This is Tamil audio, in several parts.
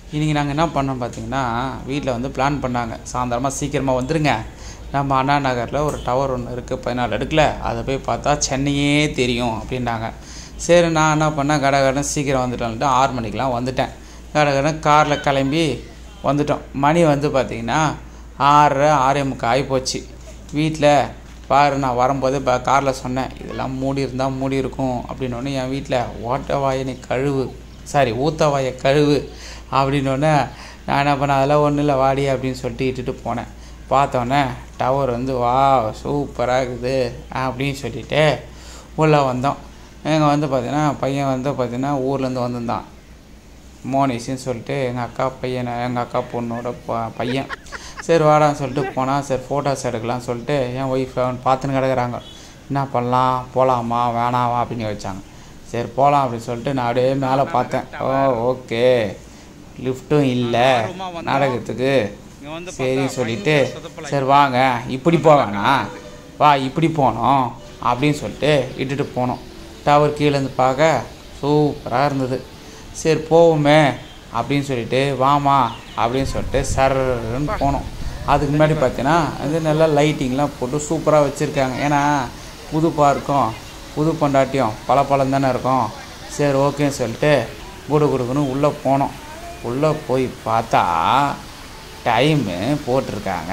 இன்றைக்கி நாங்கள் என்ன பண்ணோம் பார்த்தீங்கன்னா வீட்டில் வந்து பிளான் பண்ணாங்க சாயந்தரமாக சீக்கிரமாக வந்துடுங்க நம்ம அண்ணா நகரில் ஒரு டவர் ஒன்று இருக்குது பதினாலு அடுக்கில் அதை போய் பார்த்தா சென்னையே தெரியும் அப்படின்னாங்க சரி நான் என்ன பண்ணேன் கடை கடை சீக்கிரம் வந்துட்டோன்ட்டு ஆறு மணிக்கெலாம் வந்துட்டேன் கடை கடை காரில் கிளம்பி வந்துட்டோம் மணி வந்து பார்த்திங்கன்னா ஆறரை ஆறே முக்கால் ஆகிப்போச்சு வீட்டில் பாரு நான் வரும்போது இப்போ காரில் சொன்னேன் இதெல்லாம் மூடி இருந்தால் மூடி இருக்கும் அப்படின்னோடனே என் வீட்டில் ஓட்ட வாயை நீ கழுவு சாரி ஊத்த வாயை கழுவு அப்படின்னோடனே நான் என்ன பண்ணேன் அதெல்லாம் ஒன்றும் இல்லை வாடி அப்படின்னு சொல்லிட்டு இட்டுட்டு போனேன் பார்த்தோன்னே டவர் வந்து வா சூப்பராக இருக்குது அப்படின்னு சொல்லிட்டு உள்ளே வந்தோம் இங்கே வந்து பார்த்தீங்கன்னா பையன் வந்து பார்த்தீங்கன்னா ஊர்லேருந்து வந்திருந்தான் மோனிஷின்னு சொல்லிட்டு எங்கள் அக்கா பையனை எங்கள் அக்கா பொண்ணோட ப- பையன் சரி வாடான்னு சொல்லிட்டு போனால் சரி ஃபோட்டோஸ் எடுக்கலாம் சொல்லிட்டு என் ஒய்ஃப் அவன் பார்த்துன்னு கிடக்குறாங்க என்ன பண்ணலாம் போகலாமா வேணாமா அப்படின்னு வச்சாங்க சரி போகலாம் அப்படின்னு சொல்லிட்டு நான் அப்படியே மேலே பார்த்தேன் ஓ ஓகே லிஃப்ட்டும் இல்லை நடக்கிறதுக்கு சரி சொல்லிட்டு சரி வாங்க இப்படி போவேண்ணா வா இப்படி போனோம் அப்படின்னு சொல்லிட்டு இட்டுட்டு போனோம் டவர் கீழேருந்து பார்க்க சூப்பராக இருந்தது சரி போவோமே அப்படின்னு சொல்லிட்டு வாமா அப்படின்னு சொல்லிட்டு சர்ன்னு போனோம் அதுக்கு முன்னாடி பார்த்தீங்கன்னா அது நல்லா லைட்டிங்லாம் போட்டு சூப்பராக வச்சுருக்காங்க ஏன்னா புது பார்க்கும் புது பொண்டாட்டியும் பல பழம் தானே இருக்கும் சரி ஓகேன்னு சொல்லிட்டு குடு குடுக்குன்னு உள்ளே போனோம் உள்ளே போய் பார்த்தா டைமு போட்டிருக்காங்க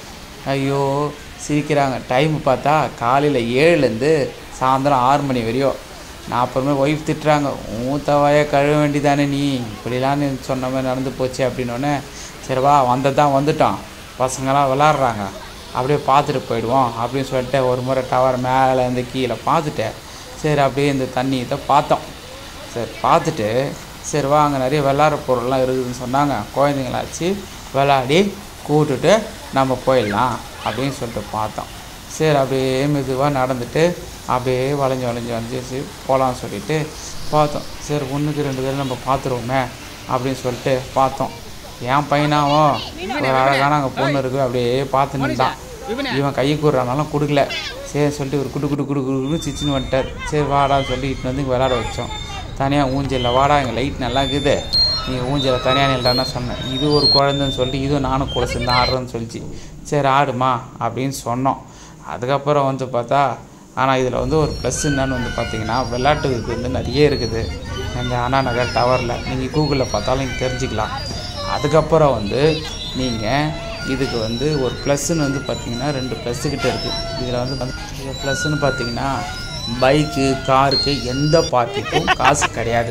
ஐயோ சிரிக்கிறாங்க டைம் பார்த்தா காலையில் ஏழுலேருந்து சாயந்தரம் ஆறு மணி வரையும் நான் அப்புறமே ஒய்ஃப் திட்டுறாங்க ஊத்தவாய கழுவ வேண்டிதானே நீ இப்படிலாம் நீ சொன்ன மாதிரி நடந்து போச்சு அப்படின்னோடனே சரி வா வந்ததான் வந்துட்டோம் பசங்களாம் விளாட்றாங்க அப்படியே பார்த்துட்டு போயிடுவோம் அப்படின்னு சொல்லிட்டு ஒரு முறை டவர் மேலே இருந்து கீழே பார்த்துட்டேன் சரி அப்படியே இந்த தண்ணியை பார்த்தோம் சரி பார்த்துட்டு சரி வா அங்கே நிறைய விளாட்ற பொருள்லாம் இருக்குதுன்னு சொன்னாங்க குழந்தைங்களாச்சு விளாடி கூட்டுட்டு நம்ம போயிடலாம் அப்படின்னு சொல்லிட்டு பார்த்தோம் சரி அப்படியே மெதுவாக நடந்துட்டு அப்படியே வளைஞ்சு வளைஞ்சு வளைஞ்சி போகலான்னு சொல்லிட்டு பார்த்தோம் சரி ஒன்றுக்கு ரெண்டு பேரும் நம்ம பார்த்துருவோமே அப்படின்னு சொல்லிட்டு பார்த்தோம் என் பையனாவும் ஒரு அழகான அங்கே பொண்ணு இருக்கு அப்படியே பார்த்துன்னு இருந்தான் இவன் கை கூடுறானாலும் கொடுக்கல சரி சொல்லிட்டு ஒரு குடு குடு குடு குடுன்னு சிச்சின்னு வந்துட்டார் சரி வாடான்னு சொல்லி இட்டு வந்து இங்கே விளாட வச்சோம் தனியாக ஊஞ்சலில் வாடா எங்கள் லைட் நல்லா இருக்குது நீங்கள் ஊஞ்சலில் தனியாக நில்றான்னு சொன்னேன் இது ஒரு குழந்தைன்னு சொல்லிட்டு இதுவும் நானும் கூட சேர்ந்து ஆடுறேன்னு சொல்லிச்சு சரி ஆடுமா அப்படின்னு சொன்னோம் அதுக்கப்புறம் வந்து பார்த்தா ஆனால் இதில் வந்து ஒரு ப்ளஸ் என்னன்னு வந்து பார்த்தீங்கன்னா விளையாட்டு இது வந்து நிறைய இருக்குது இந்த அண்ணா நகர் டவரில் நீங்கள் கூகுளில் பார்த்தாலும் நீங்கள் தெரிஞ்சுக்கலாம் அதுக்கப்புறம் வந்து நீங்கள் இதுக்கு வந்து ஒரு ப்ளஸ்ன்னு வந்து பார்த்தீங்கன்னா ரெண்டு ப்ளஸ்ஸு கிட்ட இருக்குது இதில் வந்து வந்து இது ப்ளஸ்ன்னு பார்த்தீங்கன்னா பைக்கு காருக்கு எந்த பார்ட்டிக்கும் காசு கிடையாது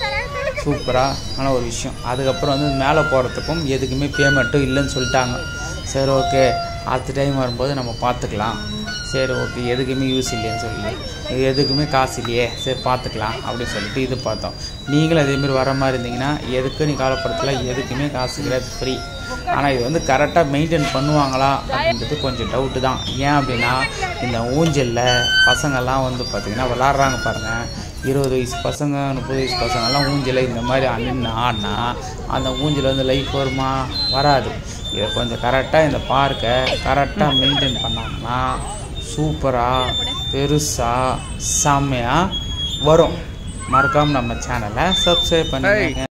சூப்பரான ஒரு விஷயம் அதுக்கப்புறம் வந்து மேலே போகிறதுக்கும் எதுக்குமே பேமெண்ட்டும் இல்லைன்னு சொல்லிட்டாங்க சரி ஓகே அடுத்த டைம் வரும்போது நம்ம பார்த்துக்கலாம் சரி ஓகே எதுக்குமே யூஸ் இல்லைன்னு சொல்லி இது எதுக்குமே காசு இல்லையே சரி பார்த்துக்கலாம் அப்படின்னு சொல்லிட்டு இது பார்த்தோம் நீங்களும் அதேமாரி வர மாதிரி இருந்தீங்கன்னா எதுக்கு நீ காலப்படத்தில் எதுக்குமே காசு கிடையாது ஃப்ரீ ஆனால் இது வந்து கரெக்டாக மெயின்டைன் பண்ணுவாங்களா அப்படின்றது கொஞ்சம் டவுட்டு தான் ஏன் அப்படின்னா இந்த ஊஞ்சலில் பசங்கள்லாம் வந்து பார்த்திங்கன்னா விளாட்றாங்க பாருங்கள் இருபது வயசு பசங்க முப்பது வயசு பசங்கள்லாம் ஊஞ்சலை இந்த மாதிரி நின்று ஆடினா அந்த ஊஞ்சல் வந்து லைஃப் வருமா வராது இதை கொஞ்சம் கரெக்டாக இந்த பார்க்கை கரெக்டாக மெயின்டைன் பண்ணாங்கன்னா சூப்பராக பெருசாக செம்மையாக வரும் மறக்காமல் நம்ம சேனலை சப்ஸ்கிரைப் பண்ணுங்க